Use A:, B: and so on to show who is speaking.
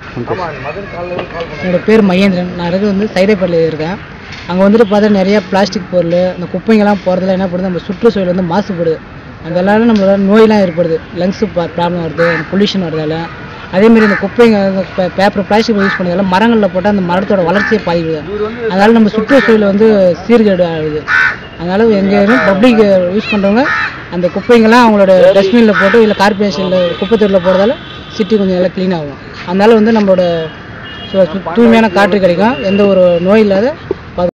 A: என்னோட பேர் மகேந்திரன் நான் இருக்கிறது வந்து சைதைப்பள்ளியில் இருக்கேன் அங்கே வந்துட்டு பார்த்தா நிறைய பிளாஸ்டிக் பொருள் இந்த குப்பைங்கெல்லாம் போகிறதுல என்ன பண்ணுது நம்ம சுற்றுச்சூழல் வந்து மாசுபடுது அதனால நம்மளோட நோயெலாம் ஏற்படுது லங்ஸு ப்ராப்ளம் வருது பொல்யூஷன் வரதால அதேமாரி இந்த குப்பைங்க பேப்பர் பிளாஸ்டிக் யூஸ் பண்ணதால மரங்களில் போட்டால் அந்த மரத்தோட வளர்ச்சியை பாதிக்குது அதனால நம்ம சுற்றுச்சூழல் வந்து சீர்கேடு ஆகுது அதனால எங்கேயும் பப்ளிக் யூஸ் பண்ணுறவங்க அந்த குப்பைங்கெல்லாம் அவங்களோட டஸ்ட்பினில் போட்டு இல்லை கார்பரேஷனில் குப்பை தொட்டியில் போடுறதால சிட்டி கொஞ்சம் நல்லா க்ளீன் ஆகும் அதனால வந்து நம்மளோட சு- சு- தூய்மையான காற்று கிடைக்கும் எந்த ஒரு நோய் இல்லாத